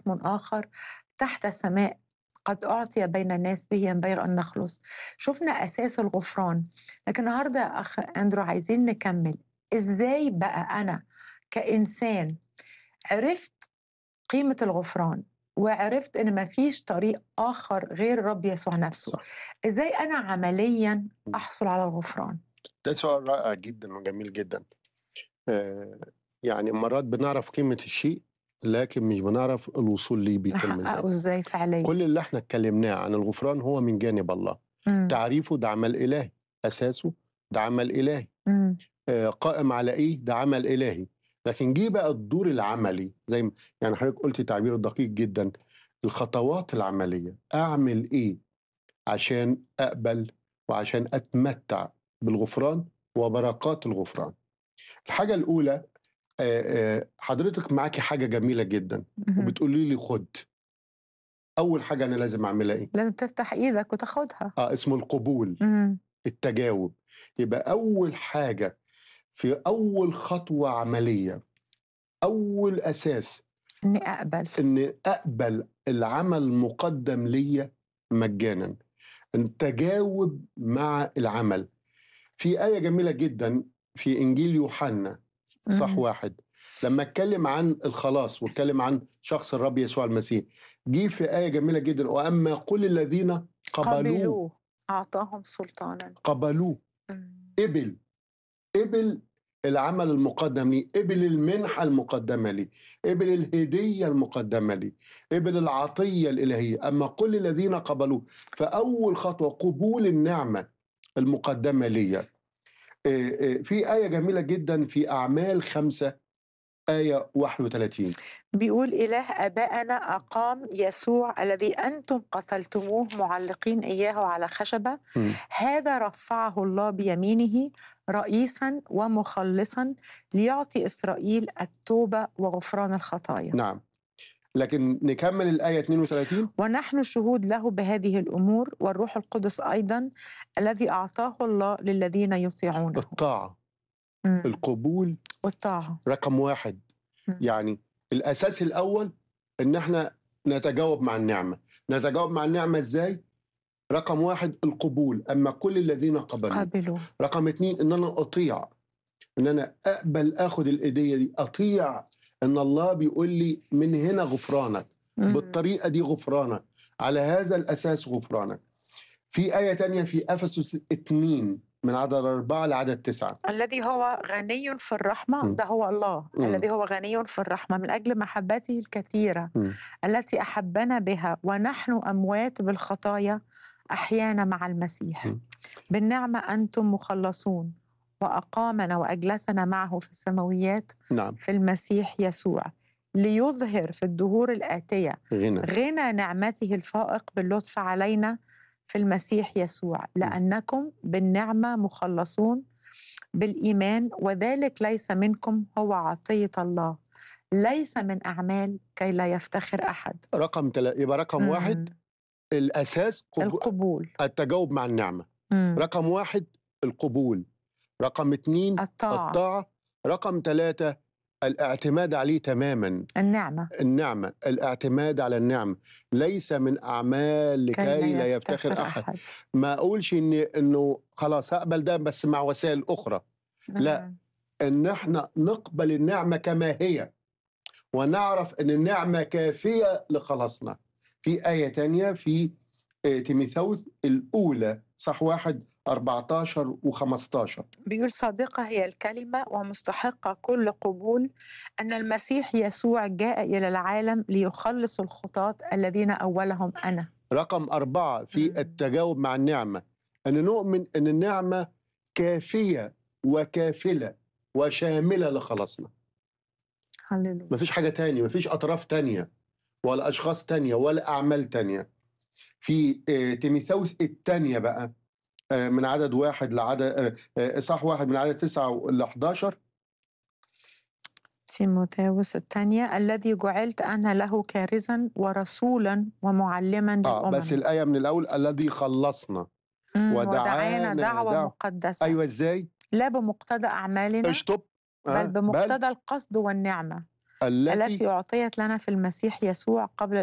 اسم آخر تحت السماء قد أعطي بين الناس به ينبغي أن نخلص شفنا أساس الغفران لكن النهاردة أخ أندرو عايزين نكمل إزاي بقى أنا كإنسان عرفت قيمة الغفران وعرفت ان مفيش طريق اخر غير الرب يسوع نفسه صح. ازاي انا عمليا احصل على الغفران ده سؤال رائع جدا وجميل جدا آه، يعني مرات بنعرف قيمة الشيء لكن مش بنعرف الوصول ليه بكلمة نحققه ذات ازاي فعليا كل اللي احنا اتكلمناه عن الغفران هو من جانب الله مم. تعريفه ده عمل إلهي أساسه ده عمل إلهي مم. آه، قائم على إيه ده عمل إلهي لكن جه بقى الدور العملي زي ما يعني حضرتك قلت تعبير دقيق جدا الخطوات العملية أعمل إيه عشان أقبل وعشان أتمتع بالغفران وبركات الغفران الحاجة الأولى آه، آه، حضرتك معاكي حاجة جميلة جدا مم. وبتقولي لي خد أول حاجة أنا لازم أعملها إيه؟ لازم تفتح ايدك وتاخدها آه اسمه القبول مم. التجاوب يبقى أول حاجة في أول خطوة عملية أول أساس اني اقبل إن أقبل العمل المقدم ليا مجانا أن تجاوب مع العمل في آية جميلة جدا في إنجيل يوحنا صح مم. واحد لما اتكلم عن الخلاص واتكلم عن شخص الرب يسوع المسيح جه في آية جميلة جدا وأما كل الذين قبلوه قبلوه اعطاهم سلطانا قبلوه مم. قبل قبل العمل المقدم لي قبل المنحة المقدمة لي قبل الهدية المقدمة لي قبل العطية الإلهية أما كل الذين قبلوه فأول خطوة قبول النعمة المقدمة لي في آية جميلة جدا في أعمال خمسة آية 31 بيقول إله آبائنا أقام يسوع الذي أنتم قتلتموه معلقين إياه على خشبة مم. هذا رفعه الله بيمينه رئيسا ومخلصا ليعطي إسرائيل التوبة وغفران الخطايا نعم لكن نكمل الآية 32 ونحن شهود له بهذه الأمور والروح القدس أيضا الذي أعطاه الله للذين يطيعونه الطاعة مم. القبول والطاعة رقم واحد مم. يعني الاساس الاول ان احنا نتجاوب مع النعمه نتجاوب مع النعمه ازاي رقم واحد القبول اما كل الذين قبلوا قابلوا رقم اتنين ان انا اطيع ان انا اقبل اخد الايديه دي اطيع ان الله بيقول لي من هنا غفرانك مم. بالطريقه دي غفرانك على هذا الاساس غفرانك في ايه تانية في افسس 2 من عدد أربعة لعدد تسعة الذي هو غني في الرحمة مم. ده هو الله مم. الذي هو غني في الرحمة من أجل محبته الكثيرة مم. التي أحبنا بها ونحن أموات بالخطايا أحيانا مع المسيح مم. بالنعمة أنتم مخلصون وأقامنا وأجلسنا معه في السماويات نعم في المسيح يسوع ليظهر في الدهور الآتية غنى غنى نعمته الفائق باللطف علينا في المسيح يسوع لأنكم بالنعمة مخلصون بالإيمان وذلك ليس منكم هو عطية الله ليس من أعمال كي لا يفتخر أحد رقم تلا... يبقى رقم واحد مم. الاساس قبول القبول التجاوب مع النعمة مم. رقم واحد القبول رقم اتنين الطاعة الطاعة رقم ثلاثة الاعتماد عليه تماما النعمة النعمة الاعتماد على النعمة ليس من أعمال لكي لا يفتخر أحد ما أقولش إن إنه خلاص هقبل ده بس مع وسائل أخرى لا. مم. إن إحنا نقبل النعمة كما هي ونعرف إن النعمة كافية لخلاصنا في آية تانية في آه، تيموثاوس الأولى صح واحد 14 و15 بيقول صادقة هي الكلمة ومستحقة كل قبول أن المسيح يسوع جاء إلى العالم ليخلص الخطاة الذين أولهم أنا رقم أربعة في مم. التجاوب مع النعمة أن نؤمن أن النعمة كافية وكافلة وشاملة لخلاصنا هللويا مفيش حاجة تانية مفيش أطراف تانية ولا أشخاص تانية ولا أعمال تانية في آه، تيموثاوس التانية بقى آه، من عدد واحد لعدد آه، آه، صح واحد من عدد تسعة ل 11 تيموثاوس الثانية الذي جعلت أنا له كارزا ورسولا ومعلما اه للأمم بس الآية من الأول الذي خلصنا مم، ودعانا ودعانا دعوة دعوة. مقدسة أيوة إزاي؟ لا بمقتضى أعمالنا اشطب آه، بل بمقتضى القصد والنعمة التي التي أعطيت لنا في المسيح يسوع قبل